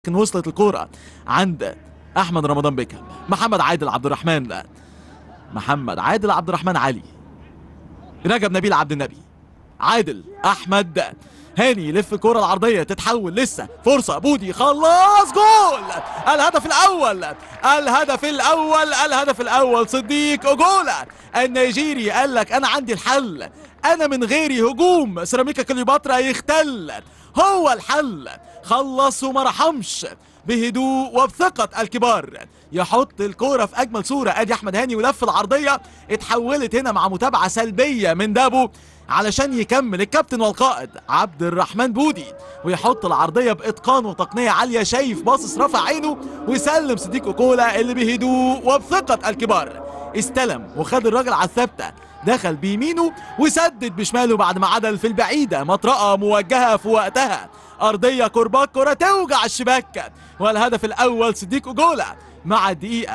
لكن وصلت الكرة عند احمد رمضان بيكهام محمد عادل عبد الرحمن لا محمد عادل عبد الرحمن علي رجب نبيل عبد النبي عادل احمد هاني يلف الكرة العرضية تتحول لسه فرصة بودي خلاص جول الهدف الأول الهدف الأول الهدف الأول صديق أوجولا النيجيري قال لك أنا عندي الحل أنا من غيري هجوم سيراميكا كليوباترا يختل هو الحل خلص وما رحمش بهدوء وبثقة الكبار يحط الكورة في أجمل صورة أدي أحمد هاني ولف العرضية اتحولت هنا مع متابعة سلبية من دابو علشان يكمل الكابتن والقائد عبد الرحمن بودي ويحط العرضية بإتقان وتقنية عالية شايف باصص رفع عينه ويسلم صديق أوكولا اللي بهدوء وبثقة الكبار استلم وخد الراجل على الثابتة دخل بيمينه وسدد بشماله بعد ما عدل في البعيدة مطرقة موجهة في وقتها أرضية كرباك كرة توجع الشباك والهدف الأول صديق أوجولا مع الدقيقة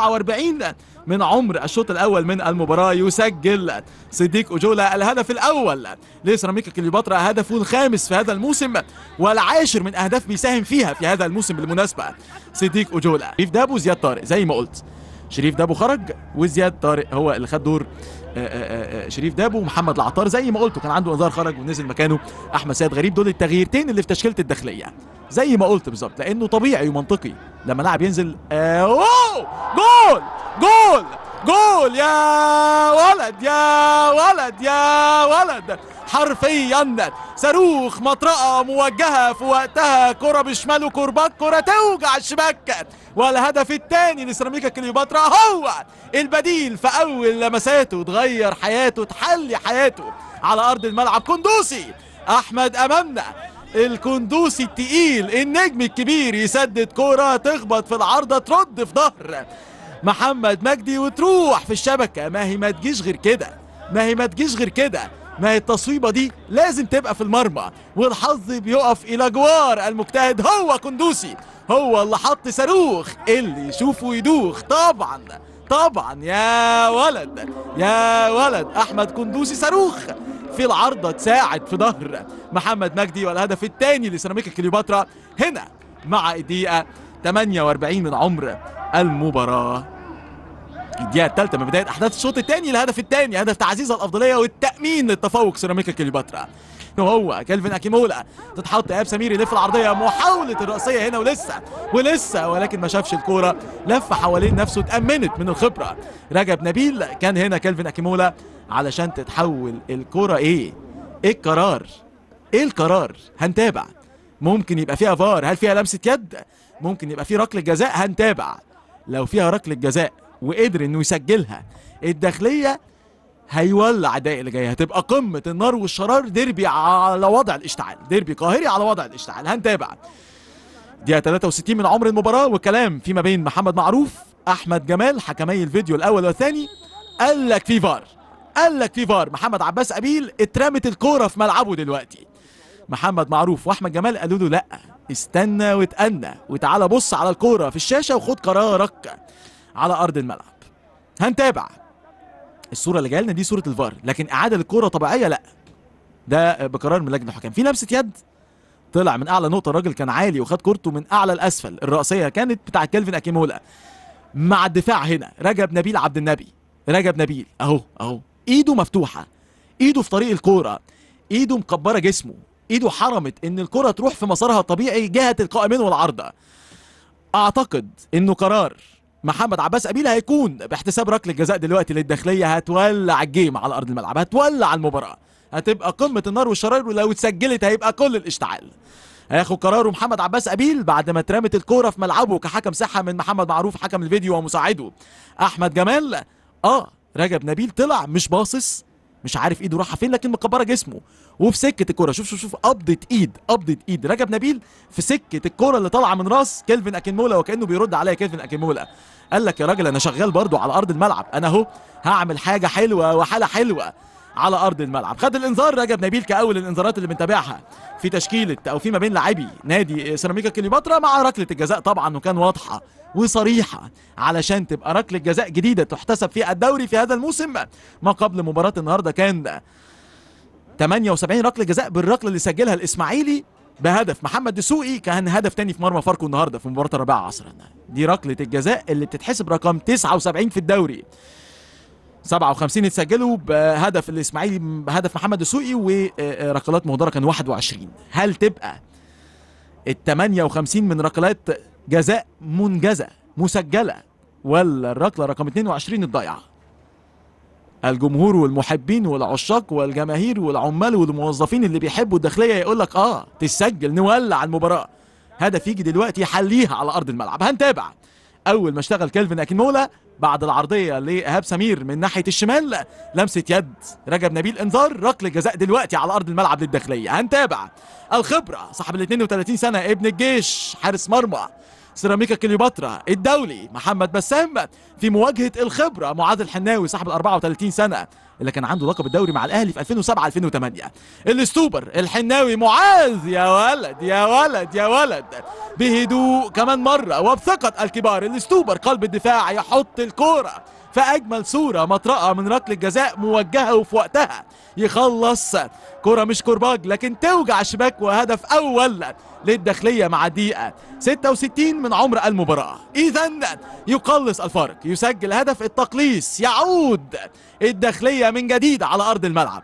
44 من عمر الشوط الأول من المباراة يسجل صديق أوجولا الهدف الأول لسيراميكا كليوباترا هدفه الخامس في هذا الموسم والعاشر من أهداف بيساهم فيها في هذا الموسم بالمناسبة صديق أوجولا شريف دابو زياد طارق زي ما قلت شريف دابو خرج وزياد طارق هو اللي خد دور آآ آآ شريف دابو ومحمد العطار زي ما قلت كان عنده انذار خرج ونزل مكانه احمد سيد غريب دول التغييرتين اللي في تشكيله الداخليه زي ما قلت بالظبط لانه طبيعي ومنطقي لما لاعب ينزل اوه جول جول جول يا ولد يا ولد يا ولد حرفيا صاروخ مطرقه موجهه في وقتها كره بشماله كرباك كره توجع الشباك والهدف الثاني لسيراميكا كليوباترا هو البديل في اول لمساته تغير حياته تحلي حياته على ارض الملعب كندوسي احمد امامنا الكندوسي التقيل النجم الكبير يسدد كرة تخبط في العارضة ترد في ظهر محمد مجدي وتروح في الشبكة ما هي ما تجيش غير كده ما هي ما تجيش غير كده ما هي التصويبة دي لازم تبقى في المرمى والحظ بيقف إلى جوار المجتهد هو كندوسي هو اللي حط صاروخ اللي يشوفه يدوخ طبعا طبعا يا ولد يا ولد أحمد كندوسي صاروخ في العارضة تساعد في ظهر محمد مجدي والهدف الثاني لسيراميكا كليوباترا هنا مع الدقيقة 48 من عمر المباراة الدقيقة الثالثة من بداية أحداث الشوط الثاني الهدف الثاني هدف تعزيز الأفضلية والتأمين للتفوق سيراميكا كليوباترا وهو كيلفن اكيمولا تتحط ايهاب سمير يلف العرضيه محاوله الراسيه هنا ولسه ولسه ولكن ما شافش الكوره لف حوالين نفسه اتامنت من الخبره رجب نبيل كان هنا كيلفن اكيمولا علشان تتحول الكوره ايه ايه القرار ايه القرار هنتابع ممكن يبقى فيها فار هل فيها لمسه يد ممكن يبقى في ركله جزاء هنتابع لو فيها ركله جزاء وقدر انه يسجلها الداخليه هيولع الدقايق اللي جايه هتبقى قمه النار والشرار ديربي على وضع الاشتعال ديربي قاهري على وضع الاشتعال هنتابع دقيقه 63 من عمر المباراه وكلام فيما بين محمد معروف احمد جمال حكمي الفيديو الاول والثاني قال لك في فار قال لك في فار محمد عباس قبيل اترمت الكوره في ملعبه دلوقتي محمد معروف واحمد جمال قالوا له لا استنى واتأنى وتعالى بص على الكوره في الشاشه وخد قرارك على ارض الملعب هنتابع الصوره اللي جايه لنا دي صوره الفار لكن اعاده الكوره طبيعيه لا ده بقرار من لجنه الحكام في لمسه يد طلع من اعلى نقطه الراجل كان عالي وخد كورته من اعلى لاسفل الراسيه كانت بتاع كيلفن اكيمولا مع الدفاع هنا رجب نبيل عبد النبي رجب نبيل اهو اهو ايده مفتوحه ايده في طريق الكوره ايده مكبره جسمه ايده حرمت ان الكره تروح في مسارها الطبيعي جهه القائمين والعارضه اعتقد انه قرار محمد عباس قبيل هيكون باحتساب ركله جزاء دلوقتي للداخليه هتولع الجيم على ارض الملعب هتولع المباراه هتبقى قمه النار والشرار ولو اتسجلت هيبقى كل الاشتعال هياخد قراره محمد عباس قبيل بعد ما اترمت الكوره في ملعبه كحكم صحه من محمد معروف حكم الفيديو ومساعده احمد جمال اه رجب نبيل طلع مش باصص مش عارف ايده رايحه فين لكن مكبره جسمه وفي سكه الكوره شوف شوف شوف قبضه ايد قبضه ايد رجب نبيل في سكه الكوره اللي طالعه من راس كيلفن اكينمولا وكانه بيرد عليا كيلفن اكينمولا قال لك يا راجل انا شغال برضو على ارض الملعب انا اهو هعمل حاجه حلوه وحاله حلوه على ارض الملعب خد الانذار رجب نبيل كاول الانذارات اللي بنتابعها في تشكيله او فيما بين لاعبي نادي سيراميكا كليوباترا مع ركله الجزاء طبعا وكان واضحه وصريحه علشان تبقى ركله جزاء جديده تحتسب في الدوري في هذا الموسم ما قبل مباراه النهارده كان 78 ركله جزاء بالركله اللي سجلها الاسماعيلي بهدف محمد دسوقي كان هدف تاني في مرمى فاركو النهارده في مباراه الرابعه عصرا دي ركله الجزاء اللي بتتحسب رقم 79 في الدوري 57 اتسجلوا بهدف الاسماعيلي بهدف محمد دسوقي وركلات مهدره كان 21 هل تبقى ال 58 من ركلات جزاء منجزه مسجله ولا الركله رقم 22 الضايعه الجمهور والمحبين والعشاق والجماهير والعمال والموظفين اللي بيحبوا الداخليه يقول لك اه تسجل نولع المباراه هدف يجي دلوقتي يحليها على ارض الملعب هنتابع اول ما اشتغل كيلفن اكينولا بعد العرضيه لايهاب سمير من ناحيه الشمال لمسه يد رجب نبيل انذار ركله جزاء دلوقتي على ارض الملعب للداخليه هنتابع الخبره صاحب ال 32 سنه ابن الجيش حارس مرمى سيراميكا كليوباترا الدولي محمد بسام في مواجهه الخبره معاذ الحناوي صاحب ال 34 سنه اللي كان عنده لقب الدوري مع الاهلي في 2007 2008 الاستوبر الحناوي معاذ يا ولد يا ولد يا ولد بهدوء كمان مره وبثقه الكبار الاستوبر قلب الدفاع يحط الكوره في اجمل صوره مطرقه من ركله جزاء موجهه وفي وقتها يخلص كرة مش كرباج لكن توجع الشباك وهدف اول للداخليه مع دقيقه 66 من عمر المباراه اذا يقلص الفارق يسجل هدف التقليص يعود الداخليه من جديد على ارض الملعب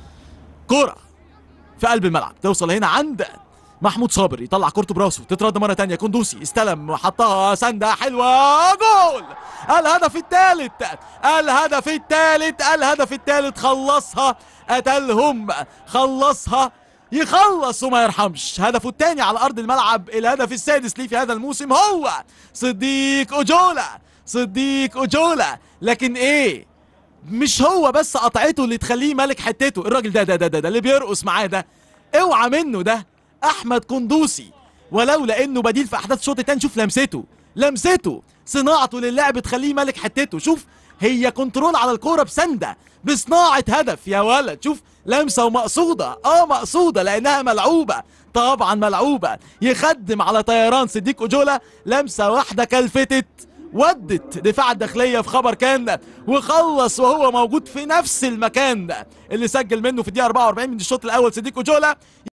كرة في قلب الملعب توصل هنا عند محمود صابر يطلع كورته براسه تترد مره تانية كندوسي استلم وحطها سنده حلوه جول الهدف الثالث الهدف الثالث الهدف الثالث خلصها قتلهم خلصها يخلص وما يرحمش هدفه الثاني على ارض الملعب الهدف السادس ليه في هذا الموسم هو صديق اوجولا صديق اوجولا لكن ايه مش هو بس قطعته اللي تخليه ملك حتته الراجل ده ده ده ده, ده اللي بيرقص معاه ده اوعى منه ده احمد قندوسي ولولا انه بديل في احداث الشوط الثاني شوف لمسته لمسته صناعته للعب تخليه ملك حتته شوف هي كنترول على الكوره بسنده بصناعه هدف يا ولد شوف لمسه ومقصوده اه مقصوده لانها ملعوبه طبعا ملعوبه يخدم على طيران صديق اوجولا لمسه واحده كلفتت ودت دفاع الداخليه في خبر كان وخلص وهو موجود في نفس المكان اللي سجل منه في الدقيقه 44 من الشوط الاول صديق اوجولا